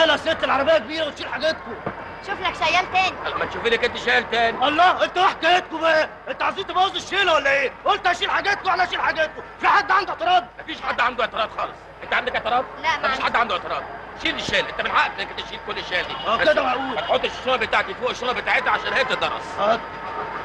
مالها ست العربيه كبيره وتشيل حاجاتكم شوف لك شيال تاني ما تشوفي لك انت شايل تاني الله انتوا ايه حكايتكم بقى انتوا عايزين تبوظوا الشيله ولا ايه قلت اشيل حاجاتكم انا اشيل حاجاتكم في حد عنده اعتراض مفيش حد عنده اعتراض خالص انت عندك اعتراض لا، ما مفيش عندي. حد عنده اعتراض شيل الشال انت من حقك انك تشيل كل الشال دي اه بس كده معقول. ما تحطش الشنطه بتاعتي فوق الشنطه بتاعتها عشان هي تدرس حاضر